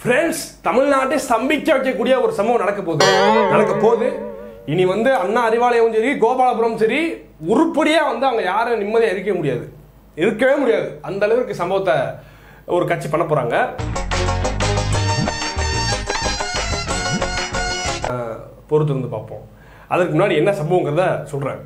Friends தமிழ்நாட்டை ஸ்தம்பிக்க வைக்கக்கூடிய ஒரு சம்பவம் நடக்க போகுது நடக்க போகுது இனி வந்து அண்ணா அறிவாலயம் சரி கோபாலபுரம் சரி உருப்படியா வந்து அவங்க யாரும் நிம்மதியா இருக்க முடியாது இருக்கவே முடியாது அந்த அளவுக்கு சம்பவத்தை ஒரு கட்சி பண்ண போறாங்க அஹ், பொறுத்து இருந்து பார்ப்போம் அதுக்கு முன்னாடி என்ன சம்பவங்கிறத சொல்றேன்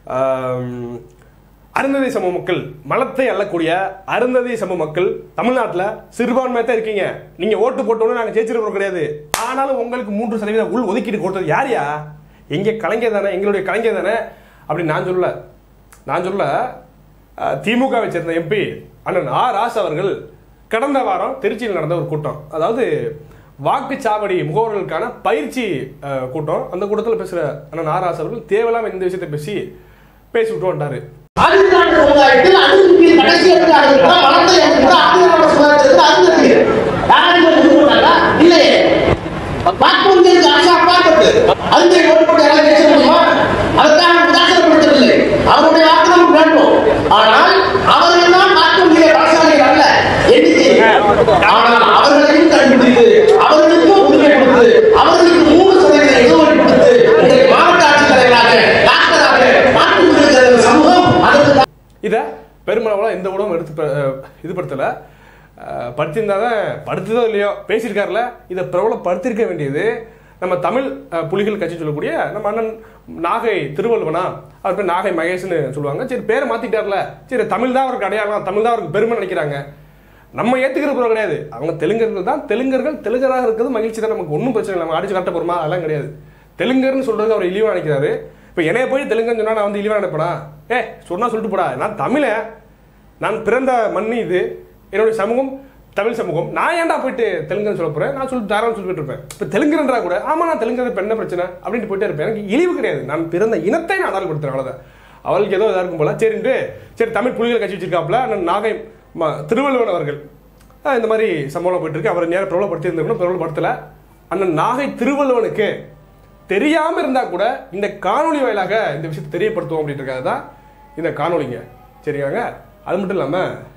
ஆம், அருந்ததி சமூக மக்கள் மலத்தை அள்ளக்கூடிய அருந்ததி சமூக மக்கள் தமிழ்நாட்டில் சிறுபான்மையாக தான் இருக்கீங்க நீங்க ஓட்டு போட்டோன்னு நாங்கள் ஜெயிச்சிருக்கிறோம் கிடையாது ஆனாலும் உங்களுக்கு மூன்று சதவீதம் உள் ஒதுக்கீடு கொடுத்தது யாரையா எங்க கலைஞர் தானே எங்களுடைய கலைஞர் தானே அப்படி நான் சொல்லல நான் சொல்ல அஹ், திமுகவை சேர்ந்த எம்பி அண்ணன் ஆர் ராஸ் அவர்கள் கடந்த வாரம் திருச்சியில் நடந்த ஒரு கூட்டம் அதாவது வாக்குச்சாவடி முகவர்களுக்கான பயிற்சி அஹ், கூட்டம் அந்த கூட்டத்தில் பேசுற அண்ணன் ஆர் ராஸ் அவர்கள் தேவையில்லாம இந்த விஷயத்தை பேசி பேசி விட்டு வந்துட்டாரு ஆதிதிராவிட சமுதாயத்தில் அணுகுமுறையில் கடைசி இடத்துல இருக்கிற வளர்ந்த இடத்துல ஆதிதிராவிட சமுதாயத்திற்கு அருந்ததி யாராவது ஓட்டு போட்டாங்களா இல்லையே வாக்குறுதிகளுக்கு அரசு அப்பாற்பட்டு அந்த ஓட்டு போட்டு யாராவது பேச முடியுமா அதற்காக உதாசனப்படுத்தவில்லை அவருடைய வாக்கு நமக்கு வேண்டும் ஆனால் அவர்கள் தான் வாக்குறுதியை பாடசாலைகள் அல்ல எண்ணிக்கை ஆனால் அவர்களையும் கண்டுபிடித்து அவர்களுக்கு உரிமை கொடுத்து அவர்களுக்கு மூணு சதவீத இடஒதுக்கீடு கொடுத்து இன்றைக்கு மாவட்ட ஆட்சித்தலைவராக டாக்டராக மாற்றி கொடுக்கிற சமூகம் அதற்கு இதை பெருமளவில் எந்த ஊடகம் எடுத்து ப- அஹ், இது படுத்தலை படுத்திருந்தா தான் படுத்துதோ இல்லையோ பேசியிருக்காருல இதை பிரபலப்படுத்தியிருக்க வேண்டியது நம்ம தமிழ் அஹ், புலிகள் கட்சி சொல்லக்கூடிய நம்ம அண்ணன் நாகை திருவள்ளுவனா அவர் பேர் நாகை மகேஷ்னு சொல்லுவாங்க சரி பேரை மாத்திட்டார்ல சரி தமிழ் தான் அவருக்கு அடையாளம் தமிழ் தான் அவருக்கு பெருமை நினைக்கிறாங்க நம்ம ஏத்துக்கிற போறது கிடையாது அவங்க தெலுங்கர்கள் தான் தெலுங்கர்கள் தெலுங்கராக இருக்கிறது மகிழ்ச்சி தான் நமக்கு ஒன்றும் பிரச்சனை இல்லை நம்ம அடிச்சு காட்ட போறோமா அதெல்லாம் கிடையாது தெலுங்கர்னு சொல்றது அவர் இழிவா நினைக்கிறாரு இப்போ என்னைய போய் தெலுங்குன்னு சொன்னா நான் வந்து இழிவா நினைப்பேனா ஏ சொன்னா சொல்லிட்டு போடா நான் தமிழன் நான் பிறந்த மண்ணு இது என்னுடைய சமூகம் தமிழ் சமூகம் நான் ஏன்டா போயிட்டு தெலுங்குன்னு சொல்ல போறேன் நான் சொல்லி தாராளம் சொல்லிட்டு இருப்பேன் இப்போ தெலுங்குன்றா கூட ஆமா நான் தெலுங்கு இப்போ என்ன பிரச்சனை அப்படின்ட்டு போயிட்டே இருப்பேன் எனக்கு இழிவு கிடையாது நான் பிறந்த இனத்தை நான் அதால்படுத்துறேன் அவ்வளவுதான் அவளுக்கு ஏதோ இதா இருக்கும் போல சரின்ட்டு சரி தமிழ் புலிகள் கட்சி வச்சிருக்காப்ல நான் நாகை ம- திருவள்ளுவன் அவர்கள் ஆஹ் இந்த மாதிரி சம்பவம் போயிட்டு இருக்கு அவர் நேரம் பிரபலப்படுத்தி இருந்திருக்கணும் பிரபலப்படுத்தல அண்ணன் நாகை திருவள்ளுவனுக்கு தெரியாம இருந்தா கூட இந்த காணொளி வாயிலாக இந்த விஷயத்தை தெரியப்படுத்துவோம் அப்படின்றதுக்காக தான் இந்த காணொளிங்க சரியாங்க அது மட்டும் இல்லாம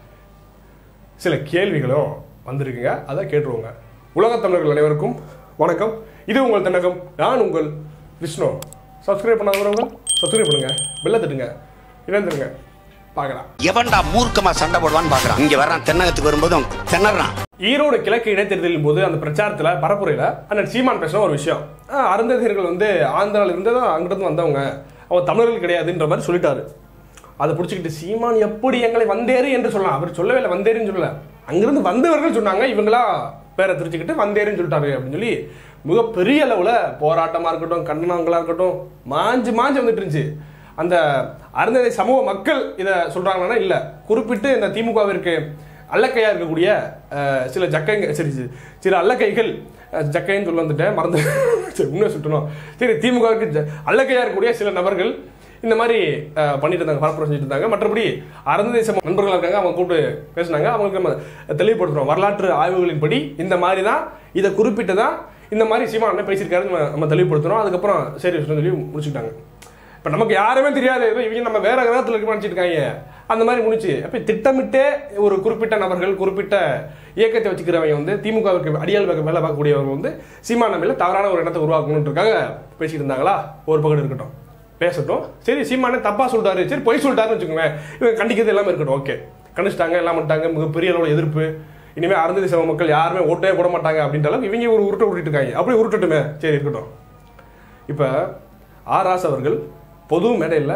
சில கேள்விகளும் வந்திருக்குங்க அதை கேட்டுருவோங்க உலகத் தமிழர்கள் அனைவருக்கும் வணக்கம் இது உங்கள் தென்னகம் நான் உங்கள் விஷ்ணு சப்ஸ்கிரைப் பண்ணாதவங்க சப்ஸ்கிரைப் பண்ணுங்க பெல்ல தட்டுங்க இணைந்துருங்க பார்க்கலாம் எவன்டா மூர்க்கமா சண்டை போடுவான்னு பாக்குறான் இங்க வர்றான் தென்னகத்துக்கு வரும்போது அவன் திணறான் ஈரோடு கிழக்கு இடைத்தேர்தலின் போது அந்த பிரச்சாரத்துல பரப்புரையில அண்ணன் சீமான் பேசின ஒரு விஷயம் ஆஹ் அருந்ததியர்கள் வந்து ஆந்திரால இருந்து தான் அங்கிருந்து வந்தவங்க அவங்க தமிழர்கள் கிடையாதுன்ற மாதிரி சொல்லிட்டாரு அதை பிடிச்சிக்கிட்டு சீமான் எப்படி எங்களை வந்தேறு என்று சொல்லலாம் அவர் சொல்லவே இல்லை வந்தேருன்னு சொல்லல அங்கிருந்து வந்தவர்கள் சொன்னாங்க இவங்களா பேரை திரிச்சுக்கிட்டு வந்தேருன்னு சொல்லிட்டாரு அப்படின்னு சொல்லி மிகப்பெரிய அளவுல போராட்டமா இருக்கட்டும் கண்டனங்களா இருக்கட்டும் மாஞ்சு மாஞ்சு வந்துட்டு இருந்துச்சு அந்த அருந்ததி சமூக மக்கள் இதை சொல்றாங்கன்னா இல்ல குறிப்பிட்டு இந்த திமுகவிற்கு அல்லக்கையா இருக்கக்கூடிய அஹ், சில ஜக்கைங்க சரி சரி, சில அல்லக்கைகள் அஹ், ஜக்கைன்னு சொல்ல வந்துட்டேன் மறந்து சரி உண்மையை சுட்டணும் சரி திமுகவுக்கு ஜ- அல்லக்கையா இருக்கக்கூடிய சில நபர்கள் இந்த மாதிரி அஹ், பண்ணிட்டு இருந்தாங்க பரப்புரை செஞ்சுட்டு இருந்தாங்க மற்றபடி அறந்த தேச நண்பர்கள் இருக்காங்க அவங்க கூப்பிட்டு பேசுனாங்க அவங்களுக்கு நம்ம தெளிவுபடுத்துறோம் வரலாற்று ஆய்வுகளின்படி இந்த மாதிரி தான் இதை குறிப்பிட்டு தான் இந்த மாதிரி சீமா அண்ணன் பேசியிருக்காரு நம்ம நம்ம தெளிவுபடுத்துறோம் அதுக்கப்புறம் சரி விஷ்ணு சொல்லி முடிச்சுக்கிட்டாங்க இப்போ நமக்கு யாருமே தெரியாது ஏதோ இவங்க நம்ம வேற கிரகத்தில் இருக்க நினச்சிருக்காங்க அந்த மாதிரி முடிச்சு அப்போ திட்டமிட்டே ஒரு குறிப்பிட்ட நபர்கள் குறிப்பிட்ட இயக்கத்தை வச்சுக்கிறவங்க வந்து திமுகவுக்கு அடியால் வேலை வேலை பார்க்கக்கூடியவங்க வந்து சீமான மேல தவறான ஒரு எண்ணத்தை உருவாக்கணுன்றதுக்காக பேசிட்டு இருந்தாங்களா ஒரு பக்கம் இருக்கட்டும் பேசட்டும் சரி சீமானே தப்பா சொல்லிட்டாரு சரி பொய் சொல்லிட்டாருன்னு வச்சுக்கோங்களேன் இவங்க கண்டிக்கிறது எல்லாமே இருக்கட்டும் ஓகே கண்டிச்சிட்டாங்க எல்லாம் பண்ணிட்டாங்க மிகப்பெரிய அளவில் எதிர்ப்பு இனிமேல் அருந்ததி சம மக்கள் யாருமே ஓட்டே போட மாட்டாங்க அப்படின்ற அளவுக்கு இவங்க ஒரு உருட்டை உருட்டிட்டு இருக்காங்க அப்படி உருட்டட்டுமே சரி இருக்கட்டும் இப்போ ஆர் ராஸ் அவர்கள் பொது மேடையில்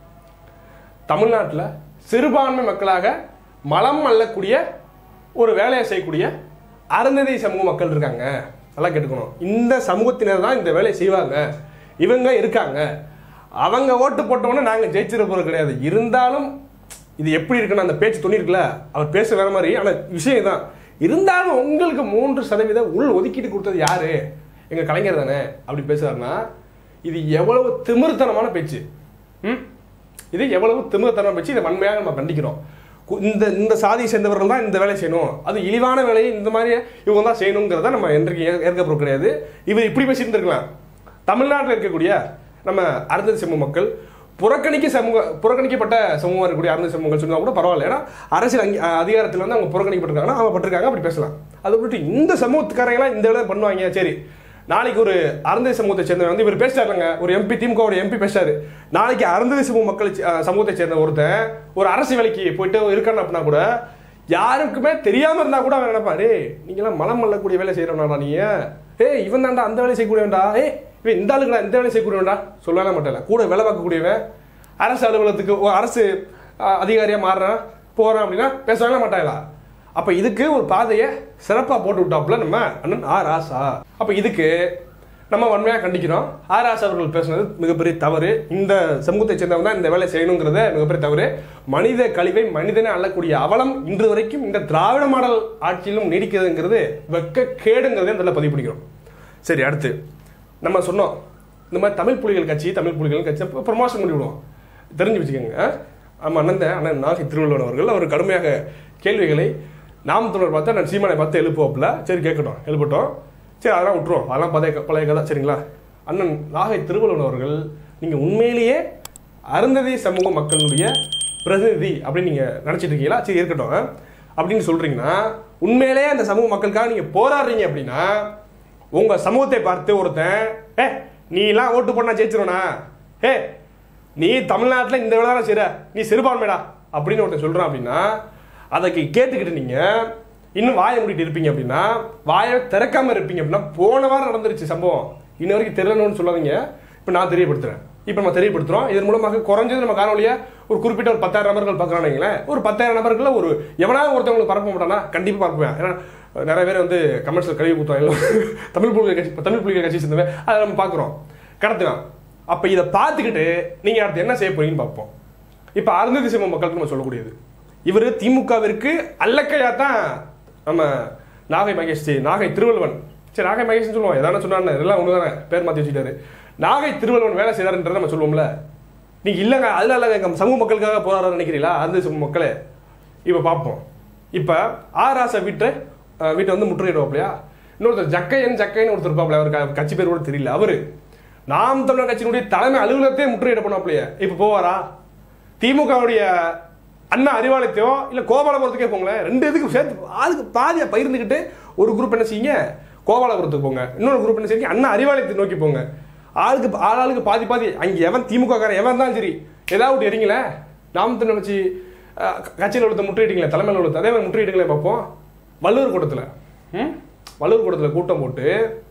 தமிழ்நாட்டில் சிறுபான்மை மக்களாக மலம் அள்ளக்கூடிய ஒரு வேலையை செய்யக்கூடிய அருந்ததி சமூக மக்கள் இருக்காங்க நல்லா கேட்டுக்கணும் இந்த சமூகத்தினர் தான் இந்த வேலையை செய்வாங்க இவங்க இருக்காங்க அவங்க ஓட்டு போட்டவொன்னே நாங்கள் ஜெயிச்சிட போகிறது கிடையாது இருந்தாலும் இது எப்படி இருக்குன்னு அந்த பேச்சு துணிருக்குல்ல அவர் பேச வேற மாதிரி ஆனால் விஷயம் தான் இருந்தாலும் உங்களுக்கு மூன்று சதவீத உள் ஒதுக்கீடு கொடுத்தது யாரு எங்க கலைஞர் தானே அப்படி பேசுறாருன்னா இது எவ்வளவு திமிர்த்தனமான பேச்சு ம் இது எவ்வளவு திமிர்த்தனமான பேச்சு இதை வன்மையாக நம்ம கண்டிக்கிறோம் கு- இந்த இந்த சாதியை சேர்ந்தவர்கள் தான் இந்த வேலையை செய்யணும் அது இழிவான வேலையை இந்த மாதிரி இவங்க தான் செய்யணுங்கிறத நம்ம என்றைக்கு ஏ- ஏற்க போறது கிடையாது இவர் இப்படி பேசிட்டு இருந்திருக்கலாம் தமிழ்நாட்டில் இருக்கக்கூடிய நம்ம அருந்ததி சமூக மக்கள் புறக்கணிக்க சமூக புறக்கணிக்கப்பட்ட சமூகமாக இருக்கக்கூடிய அருந்த சமூகங்கள் சொன்னா கூட பரவாயில்ல ஏன்னா அரசியல் அங்கி அஹ் அதிகாரத்தில் வந்து அவங்க புறக்கணிக்கப்பட்டிருக்காங்கன்னா அவங்க பட்டிருக்காங்க அப்படி பேசலாம் அதை விட்டு இந்த சமூகத்துக்காரங்களாம் இந்த வேலை பண்ணுவாங்க சரி நாளைக்கு ஒரு அருந்தை சமூகத்தை சேர்ந்தவன் வந்து இவர் பேசிட்டாருங்க ஒரு எம்பி திமுகவோட எம்பி பேசிட்டாரு நாளைக்கு அருந்ததி சமூக மக்கள் அஹ், சமூகத்தை சேர்ந்த ஒருத்தன் ஒரு அரசு வேலைக்கு போயிட்டு இருக்கான்னு அப்படின்னா கூட யாருக்குமே தெரியாம இருந்தா கூட அவன் நினைப்பான் டேய் நீங்களாம் மலம் மல்லக்கூடிய வேலை செய்யறவனா நீங்க ஏய் இவன் தான்டா அந்த வேலை செய்யக்கூடியவன்டா ஏய் இவன் இந்த ஆளுக்குடா இந்த வேலை செய்யக்கூடியவன்டா சொல்லவே மாட்டேன் கூட வேலை பார்க்கக்கூடியவன் அரசு அலுவலகத்துக்கு ஒரு அரசு அஹ், அதிகாரியா மாறுறான் போறான் அப்படின்னா பேசவே மாட்டாங்களா அப்ப இதுக்கு ஒரு பாதையை சிறப்பா போட்டு விட்டாப்புல நம்ம அண்ணன் ஆர் ராசா அப்ப இதுக்கு நம்ம வன்மையா கண்டிக்கிறோம் ஆர் ராசா அவர்கள் பேசுனது மிகப்பெரிய தவறு இந்த சமூகத்தை சேர்ந்தவங்க தான் இந்த வேலை செய்யணுங்கிறத மிகப்பெரிய தவறு மனித கழிவை மனிதனை அள்ளக்கூடிய அவலம் இன்று வரைக்கும் இந்த திராவிட மாடல் ஆட்சியிலும் நீடிக்கிறதுங்கிறது வெக்க கேடுங்கிறதே அதில் பதிவு பண்ணிக்கிறோம் சரி அடுத்து நம்ம சொன்னோம் இந்த மாதிரி தமிழ் புலிகள் கட்சி தமிழ் புலிகள் கட்சி ப்ரொமோஷன் பண்ணி விடுவோம் தெரிஞ்சு வச்சுக்கோங்க ஆமா அண்ணன் அண்ணன் நாகை திருவள்ளுவர் அவர்கள் அவர் கடுமையாக கேள்விகளை நாம் தொடர் பார்த்து நான் சீமானை பார்த்து எழுப்புவாப்புல சரி கேட்கட்டும் எழுப்பட்டும் சரி அதெல்லாம் விட்டுருவோம் அதெல்லாம் பழைய பழைய கதை சரிங்களா அண்ணன் நாகை திருவள்ளுவர் அவர்கள் நீங்கள் உண்மையிலேயே அருந்ததி சமூக மக்களுடைய பிரதிநிதி அப்படின்னு நீங்கள் நினச்சிட்டு இருக்கீங்களா சரி இருக்கட்டும் ஆ? அப்படின்னு சொல்கிறீங்கன்னா உண்மையிலேயே அந்த சமூக மக்களுக்காக நீங்கள் போராடுறீங்க அப்படின்னா உங்க சமூகத்தை பார்த்து ஒருத்தன் ஏ நீ எல்லாம் ஓட்டு போட்டா ஜெயிச்சிருவனா ஏ நீ தமிழ்நாட்டில் இந்த வேலை செய்ற நீ சிறுபான்மைடா அப்படின்னு ஒருத்தன் சொல்றான் அப்படின்னா அதை கே- கேட்டுக்கிட்டு நீங்க இன்னும் வாயை மூடிட்டு இருப்பீங்க அப்படின்னா வாயை திறக்காம இருப்பீங்க அப்படின்னா போன வாரம் நடந்துருச்சு சம்பவம் இன்ன வரைக்கும் தெரியலன்னு சொல்லாதீங்க இப்போ நான் தெரியப்படுத்துறேன் இப்போ நம்ம தெரியப்படுத்துறோம் இதன் மூலமாக குறைஞ்சது நம்ம காணொலியை ஒரு குறிப்பிட்ட ஒரு பத்தாயிரம் நபர்கள் பார்க்குறானுங்களேன் ஒரு பத்தாயிரம் நபர்களில் ஒரு எவனாவது ஒருத்தவங்களுக்கு பரப்ப மாட்டானா கண்டிப்பாக பரப்புவேன் ஏன்னா நிறைய பேர் வந்து கமெண்ட்ஸில் கழுவி ஊற்றுவாங்க தமிழ் புலிகள் கட்சி தமிழ் புலிகள் கட்சி சேர்ந்தவன் அதை நம்ம பார்க்குறோம் கடத்துலாம் அப்போ இதை பார்த்துக்கிட்டு நீங்கள் அடுத்து என்ன செய்ய போறீங்கன்னு பார்ப்போம் இப்போ அருந்ததி சிம்ம மக்களுக்கு நம்ம சொல்லக்கூடியது இவர் திமுகவிற்கு அல்லக்கையா தான் நம்ம நாகை மகேஷ் சி, நாகை திருவள்ளுவன் சரி நாகை மகேஷ்னு சொல்லுவோம் எதான சொன்னான்னு இதெல்லாம் ஒன்று தானே பேர் மாற்றி வச்சுட்டாரு நாகை திருவள்ளுவன் வேலை செய்தாருன்றதை நம்ம சொல்லுவோம்ல நீங்க இல்லைங்க அதில் இல்லைங்க எங்கள் சமூக மக்களுக்காக போராட நினைக்கிறீங்களா அருந்ததி சமூக மக்களே இப்போ பார்ப்போம் இப்போ ஆர் ராசா வீட்டை அஹ், வீட்டை வந்து முற்றுகையிடுவாப்லையா இன்னொருத்தர் ஜக்கையன் ஜக்கையன் ஒருத்தர் இருப்பாப்ல அவர் க- கட்சி பேர் கூட தெரியல அவரு நாம் தமிழர் கட்சியினுடைய தலைமை அலுவலகத்தையே முற்றுகையிட பண்ணாப்லையே இப்போ போவாரா திமுகவுடைய அண்ணா அறிவாலயத்தையோ இல்லை கோபாலபுரத்துக்கே போங்களேன் ரெண்டு இதுக்கு சேர்த்து ஆளுக்கு பாதியா பகிர்ந்துக்கிட்டு ஒரு குரூப் என்ன செய்யுங்க கோபாலபுரத்துக்கு போங்க இன்னொரு குரூப் என்ன செய்யுங்க அண்ணா அறிவாலயத்தை நோக்கி போங்க ஆளுக்கு ஆளாளுக்கு பாதி பாதி அங்கே எவன் திமுக காரன் எவன் தான் சரி ஏதாவது எரிங்களேன் நாம் தமிழ் கட்சி அஹ், க- கட்சியில் உள்ளத்தை முற்றுகிட்டீங்களே தலைமையில் உள்ளத்தை அதே மாதிரி முற்றுகிட்டீங்களே பார்ப்போம் வள்ளூர் கூட்டத்தில் ம் வள்ளூர் கூட்டத்தில் கூட்டம் போட்டு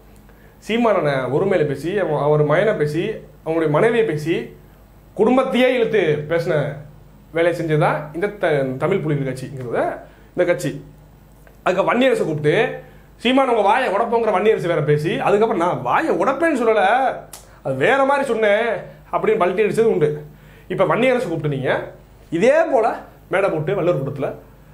சீமானனை ஒருமையில பேசி அவன் அவர் மயனை பேசி அவங்களுடைய மனைவியை பேசி குடும்பத்தையே இழுத்து பேசின வேலையை செஞ்சதுதான் இந்த த- தமிழ் புலிகள் கட்சிங்கிறத இந்த கட்சி அதுக்கு வன்னியரசை கூப்பிட்டு சீமான் உங்க வாயை உடப்போங்கிற வன்னியரசு வேற பேசி அதுக்கப்புறம் நான் வாயை உடப்பேன்னு சொல்லல அது வேற மாதிரி சொன்னேன் அப்படின்னு பல்ட்டி அடிச்சது உண்டு இப்போ வன்னியரசு கூப்பிட்டு நீங்க இதே போல மேடை போட்டு வள்ளூர் கூட்டத்தில்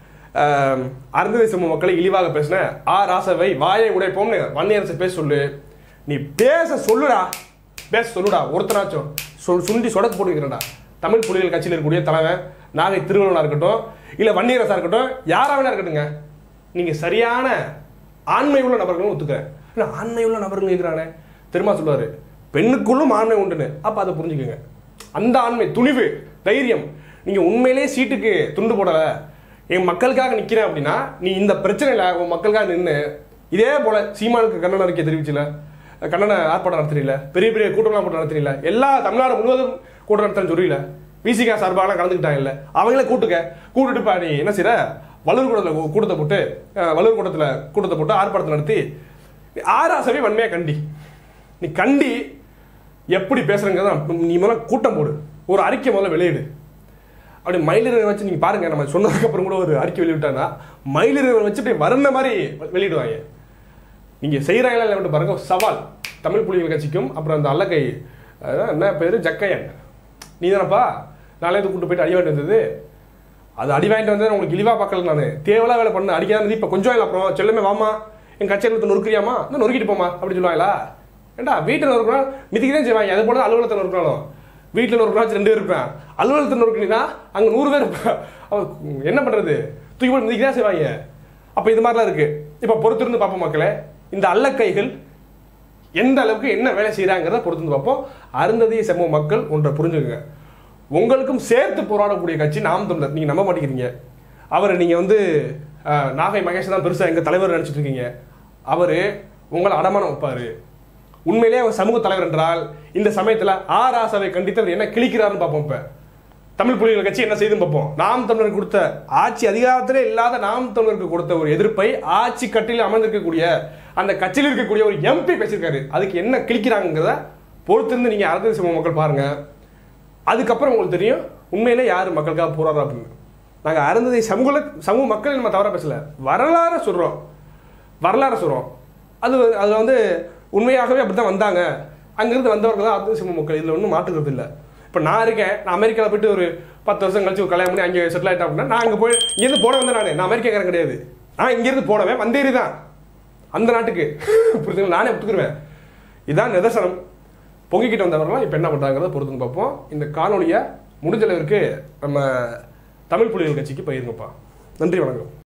அருந்ததி சமூக மக்களை இழிவாக பேசின ஆ ராசவை வாயை உடைப்போம்னு வன்னியரசு பேச சொல்லு நீ பேச சொல்லுடா பேச சொல்லுடா ஒருத்தராச்சும் சொல் சுண்டி சொடக்கு போட்டு வைக்கிறேன்டா தமிழ் புலிகள் கட்சியில் இருக்கக்கூடிய தலைவன் நாகை திருவள்ளுவனா இருக்கட்டும் இல்லை வன்னியரசா இருக்கட்டும் யாரா வேணா இருக்கட்டுங்க நீங்க சரியான ஆண்மை உள்ள நபர்களும் ஒத்துக்கிறேன் ஆனா ஆண்மை உள்ள நபர்கள் இருக்கிறானே திரும்ப சொல்லுவாரு பெண்ணுக்குள்ளும் ஆண்மை உண்டுன்னு அப்ப அதை புரிஞ்சுக்கோங்க அந்த ஆண்மை துணிவு தைரியம் நீங்க உண்மையிலேயே சீட்டுக்கு துண்டு போடல என் மக்களுக்காக நிக்கிறேன் அப்படின்னா நீ இந்த பிரச்சனையில உன் மக்களுக்காக நின்று இதே போல சீமானுக்கு கண்டன அறிக்கை தெரிவிச்சுல கண்டன ஆர்ப்பாட்டம் நடத்துறீல பெரிய பெரிய கூட்டம்லாம் போட்டு நடத்துறீல எல்லா தமிழ்நாடு முழுவதும் கூட்டம் நடத்துறேன்னு சொல்றீல விசிகா சார்பாலாம் கலந்துக்கிட்டாங்க இல்ல அவங்களே கூட்டுக்க கூட்டுட்டு பா நீ என்ன செய்யற வள்ளூர் கூடத்தில் கூட்டத்தை போட்டு அஹ், வள்ளூர் கூட்டத்தில் கூட்டத்தை போட்டு ஆர்ப்பாட்டத்தை நடத்தி ஆராசவே வன்மையா கண்டி நீ கண்டி எப்படி பேசுறங்கிறத நீ முதல்ல கூட்டம் போடு ஒரு அறிக்கை முதல்ல வெளியிடு அப்படி மயிலிறகை வச்சு நீங்க பாருங்க நம்ம சொன்னதுக்கு அப்புறம் கூட ஒரு அறிக்கை வெளியிட்டாங்கன்னா மயிலிறகை வச்சு அப்படியே வறண்ட மாதிரி வெளியிடுவாங்க நீங்க செய்யறாங்களா இல்லை பாருங்க ஒரு சவால் தமிழ் புலிகள் கட்சிக்கும் அப்புறம் அந்த அல்லக்கை அதான் என்ன பேரு ஜக்கையன் நீ தானப்பா நாளே கூட்டு போயிட்டு அடி வாங்கிட்டு வந்தது அது அடி வாங்கிட்டு வந்தது உங்களுக்கு இழிவா பார்க்கல நான் தேவையில்லா வேலை பண்ண அடிக்காத இப்போ கொஞ்சம் இல்லை அப்புறம் செல்லுமே வாமா என் கட்சியில் இருந்து நொறுக்கிறியாமா இந்த நொறுக்கிட்டு போமா அப்படின்னு சொல்லுவாங்களா ஏண்டா வீட்டில் நொறுக்கணும் மிதிக்க தான் செய்வாங்க அது போல தான் அலுவலகத்தில் நொறுக்கணும் வீட்டில் நொறுக்கணும் ரெண்டு பேர் இருப்பேன் அலுவலகத்தில் நொறுக்கினா அங்கே நூறு பேர் இருப்பேன் அவ என்ன பண்ணுறது தூக்கி போட்டு மிதிக்க தான் செய்வாங்க அப்போ இது மாதிரிலாம் இருக்கு இப்போ பொறுத்திருந்து பார்ப்போம் மக்களே இந்த அல்லக்கைகள் எந்த அளவுக்கு என்ன வேலை செய்கிறாங்கிறத பொறுத்து வந்து பார்ப்போம் அருந்ததி சமூக மக்கள் ஒன்றை புரிஞ்சுக்கங்க உங்களுக்கும் சேர்த்து போராடக்கூடிய கட்சி நாம் தமிழர் நீங்க நம்ப மாட்டேங்கிறீங்க அவரை நீங்க வந்து அஹ், நாகை மகேஷ் தான் பெருசா எங்க தலைவர் நினைச்சிட்டு இருக்கீங்க அவரு உங்களை அடமானம் வைப்பாரு உண்மையிலேயே அவர் சமூக தலைவர் என்றால் இந்த சமயத்துல ஆர் ஆசாவை கண்டித்தவர் என்ன கிழிக்கிறாருன்னு பார்ப்போம் இப்ப தமிழ் புலிகள் கட்சி என்ன செய்துன்னு பார்ப்போம் நாம் தமிழர் கொடுத்த ஆட்சி அதிகாரத்திலே இல்லாத நாம் தமிழருக்கு கொடுத்த ஒரு எதிர்ப்பை ஆட்சி கட்டில் அமர்ந்திருக்கக்கூடிய அந்த கட்சியில் இருக்கக்கூடிய ஒரு எம்பி பேசியிருக்காரு அதுக்கு என்ன கிழிக்கிறாங்கிறத பொறுத்திருந்து நீங்க அரசியல் சமூக மக்கள் பாருங்க அதுக்கப்புறம் உங்களுக்கு தெரியும் உண்மையிலே யார் மக்களுக்காக போராடுறா அப்படின்னு நாங்கள் அருந்ததை சமூக சமூக மக்கள் நம்ம தவறாக பேசல வரலாறு சொல்கிறோம் வரலாறு சொல்கிறோம் அது அதில் வந்து உண்மையாகவே அப்படி தான் வந்தாங்க அங்கேருந்து வந்தவர்கள் தான் அருந்ததி சமூக மக்கள் இதில் ஒன்றும் மாற்றுக்கிறது இல்லை இப்போ நான் இருக்கேன் நான் அமெரிக்காவில் போயிட்டு ஒரு பத்து வருஷம் கழிச்சு ஒரு கல்யாணம் பண்ணி அங்கே செட்டில் ஆகிட்டேன் அப்படின்னா நான் அங்கே போய் இங்கேருந்து போன வந்தேன் நான் நான் அமெரிக்காக்காரன் கிடையாது நான் இங்கேருந்து போனவன் வந்தேரி தான் அந்த நாட்டுக்கு புரிஞ்சுங்களா நானே ஒத்துக்குருவேன் இதான் நிதர்சனம் பொங்கிக்கிட்டு வந்தவரெல்லாம் இப்போ என்ன பண்ணுறாங்கிறத பொறுத்துன்னு பார்ப்போம் இந்த காணொலியை முடிஞ்ச அளவிற்கு நம்ம தமிழ் புலிகள் கட்சிக்கு பயிருங்கப்பா நன்றி வணக்கம்